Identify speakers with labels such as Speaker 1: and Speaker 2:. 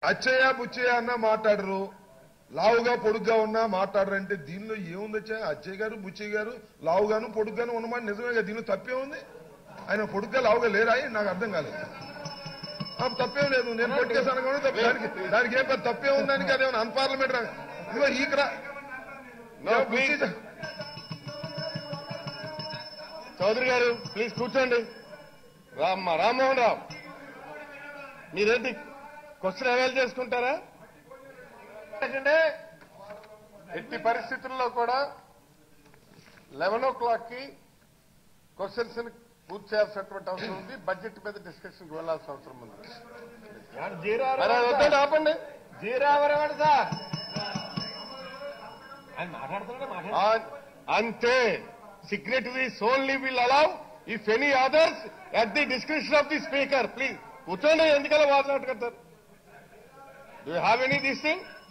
Speaker 1: అచ్చయ్య బుచ్చయ్య అన్న మాట్లాడరు లావుగా పొడుగ్గా ఉన్నా మాట్లాడరంటే దీనిలో ఏముంది అచ్చయ్య అచ్చయ్య గారు బుచ్చయ్య గారు లావుగాను పొడుగ్గాను ఉన్నమాట నిజమే కదా దీనిలో తప్పే ఉంది ఆయన పొడుగ్గా లావుగా లేరా అని నాకు అర్థం కాలేదు ఆ, తప్పేం లేదు నేను కొట్టేసాను కాబట్టి తప్ప- దానికి దానికి ఏం పెద్ద తప్పే ఉందని అదేమన్నా అన్పార్లమెంట్ ఇదిగో ఈకరా
Speaker 2: No, please. చౌదరి గారు ప్లీజ్ కూర్చోండి రామ్మ రామ్మోహన్ రావు మీరేంటి క్వశ్చన్ అవైల్ చేసుకుంటారా ఎందుకంటే ఎట్టి పరిస్థితుల్లో కూడా లెవెన్ ఓ క్లాక్ కి క్వశ్చన్స్ పూర్తి చేయాల్సినటువంటి అవసరం ఉంది బడ్జెట్ మీద డిస్కషన్ కి వెళ్లాల్సిన అవసరం ఉంది మరి అది వద్దండి ఆపండి
Speaker 3: జీరావరవాడు సార్ ఆయన మాట్లాడుతున్నాడు మాట్లాడు
Speaker 2: ఆ- అంతే signatories only will allow if any others at the description of the speaker please కూర్చోండి ఎందుకలా మాట్లాడుకుంటారు do have any this thing